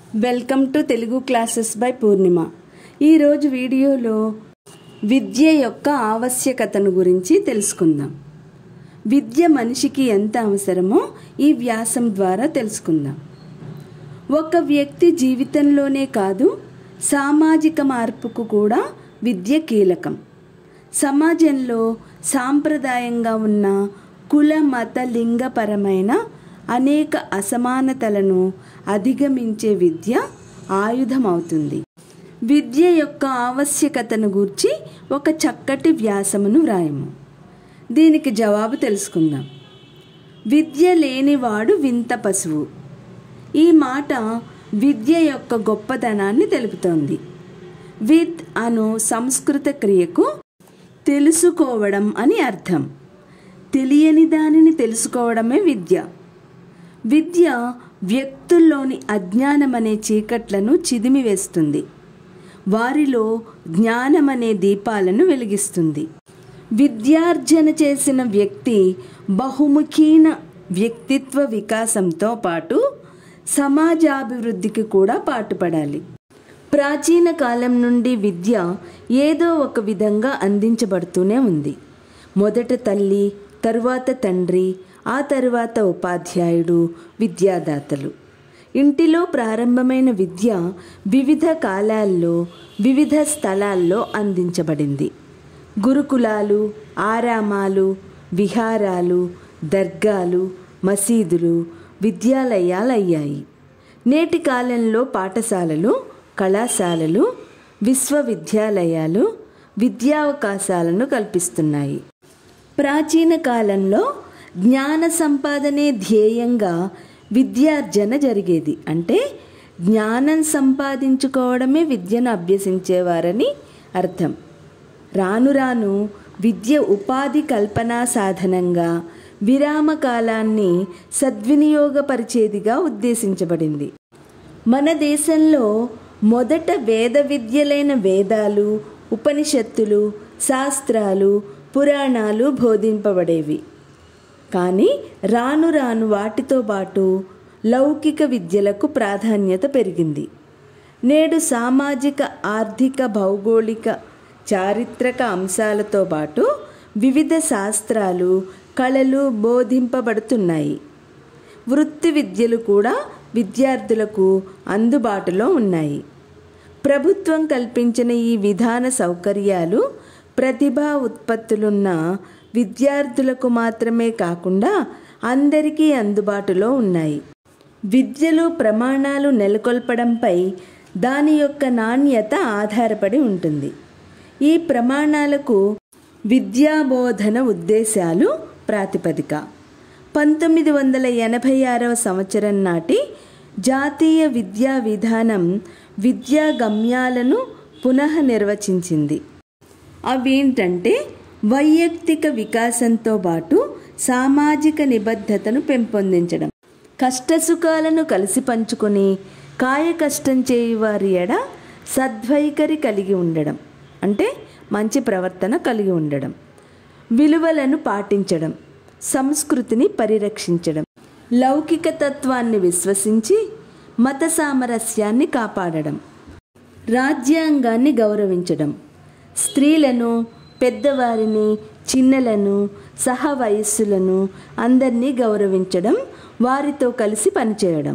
welcome to Telugu classes by Purnima ఈరోజు వీడియోలో విద్య యొక్క ఆవశ్యకతను గురించి తెలుసుకుందాం విద్య మనిషికి ఎంత అవసరమో ఈ వ్యాసం ద్వారా తెలుసుకుందాం ఒక వ్యక్తి జీవితంలోనే కాదు సామాజిక మార్పుకు కూడా విద్య కీలకం సమాజంలో సాంప్రదాయంగా ఉన్న కుల మత లింగపరమైన అనేక అసమానతలను అధిగమించే విద్య ఆయుధమవుతుంది విద్య యొక్క ఆవశ్యకతను గూర్చి ఒక చక్కటి వ్యాసమును వ్రాయము దీనికి జవాబు తెలుసుకుందాం విద్య లేనివాడు వింత పశువు ఈ మాట విద్య యొక్క గొప్పతనాన్ని తెలుపుతోంది విత్ అను సంస్కృత క్రియకు తెలుసుకోవడం అని అర్థం తెలియని దానిని తెలుసుకోవడమే విద్య విద్య వ్యక్తుల్లోని అజ్ఞానమనే చీకట్లను చిదిమివేస్తుంది వారిలో జ్ఞానమనే దీపాలను వెలిగిస్తుంది విద్యార్జన చేసిన వ్యక్తి బహుముఖీన వ్యక్తిత్వ వికాసంతో పాటు సమాజాభివృద్ధికి కూడా పాటుపడాలి ప్రాచీన కాలం నుండి విద్య ఏదో ఒక విధంగా అందించబడుతూనే ఉంది మొదట తల్లి తరువాత తండ్రి ఆ తరువాత ఉపాధ్యాయుడు విద్యాదాతలు ఇంటిలో ప్రారంభమైన విద్య వివిధ కాలాల్లో వివిధ స్థలాల్లో అందించబడింది గురుకులాలు ఆరామాలు విహారాలు దర్గాలు మసీదులు విద్యాలయాలు అయ్యాయి నేటి కాలంలో పాఠశాలలు కళాశాలలు విశ్వవిద్యాలయాలు విద్యావకాశాలను కల్పిస్తున్నాయి ప్రాచీన కాలంలో జ్ఞాన సంపాదనే ధ్యేయంగా విద్యార్జన జరిగేది అంటే జ్ఞానం సంపాదించుకోవడమే విద్యను అభ్యసించేవారని అర్థం రాను రాను విద్య ఉపాధి కల్పనా సాధనంగా విరామ కాలాన్ని సద్వినియోగపరిచేదిగా ఉద్దేశించబడింది మన దేశంలో మొదట వేద విద్యలైన వేదాలు ఉపనిషత్తులు శాస్త్రాలు పురాణాలు బోధింపబడేవి కానీ రాను రాను వాటితో పాటు లౌకిక విద్యలకు ప్రాధాన్యత పెరిగింది నేడు సామాజిక ఆర్థిక భౌగోళిక చారిత్రక అంశాలతో పాటు వివిధ శాస్త్రాలు కళలు బోధింపబడుతున్నాయి వృత్తి విద్యలు కూడా విద్యార్థులకు అందుబాటులో ఉన్నాయి ప్రభుత్వం కల్పించిన ఈ విధాన సౌకర్యాలు ప్రతిభా ఉత్పత్తులున్న విద్యార్థులకు మాత్రమే కాకుండా అందరికీ అందుబాటులో ఉన్నాయి విద్యలో ప్రమాణాలు నెలకొల్పడంపై దాని యొక్క నాణ్యత ఆధారపడి ఉంటుంది ఈ ప్రమాణాలకు విద్యాబోధన ఉద్దేశాలు ప్రాతిపదిక పంతొమ్మిది వందల ఎనభై ఆరవ సంవత్సరం నాటి జాతీయ విద్యా విధానం విద్యా గమ్యాలను పునః నిర్వచించింది అవేంటంటే వైయక్తిక వికాసంతో పాటు సామాజిక నిబద్ధతను పెంపొందించడం కష్టసుఖాలను కలిసి పంచుకొని కాయ కష్టం చేయువారి ఎడ సద్వైఖరి కలిగి ఉండడం అంటే మంచి ప్రవర్తన కలిగి ఉండడం విలువలను పాటించడం సంస్కృతిని పరిరక్షించడం లౌకిక తత్వాన్ని విశ్వసించి మత సామరస్యాన్ని కాపాడడం రాజ్యాంగాన్ని గౌరవించడం స్త్రీలను పెద్దవారిని చిన్నలను సహ వయస్సులను అందరినీ గౌరవించడం వారితో కలిసి పనిచేయడం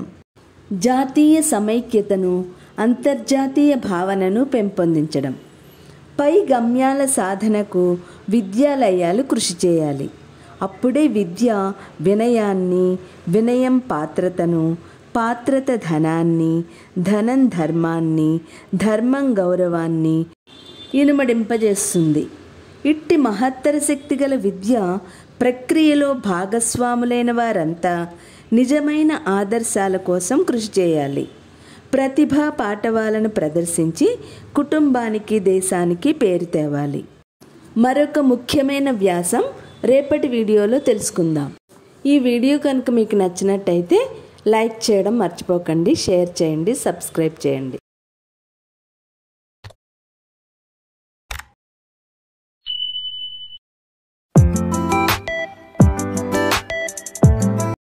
జాతీయ సమైక్యతను అంతర్జాతీయ భావనను పెంపొందించడం పై గమ్యాల సాధనకు విద్యాలయాలు కృషి చేయాలి అప్పుడే విద్య వినయాన్ని వినయం పాత్రతను పాత్రత ధనాన్ని ధనం ధర్మాన్ని ధర్మం గౌరవాన్ని ఇనుమడింపజేస్తుంది ఇట్టి మహత్తర శక్తి గల విద్య ప్రక్రియలో భాగస్వాములైన వారంతా నిజమైన ఆదర్శాల కోసం కృషి చేయాలి ప్రతిభా పాఠవాలను ప్రదర్శించి కుటుంబానికి దేశానికి పేరు తేవాలి మరొక ముఖ్యమైన వ్యాసం రేపటి వీడియోలో తెలుసుకుందాం ఈ వీడియో కనుక మీకు నచ్చినట్టయితే లైక్ చేయడం మర్చిపోకండి షేర్ చేయండి సబ్స్క్రైబ్ చేయండి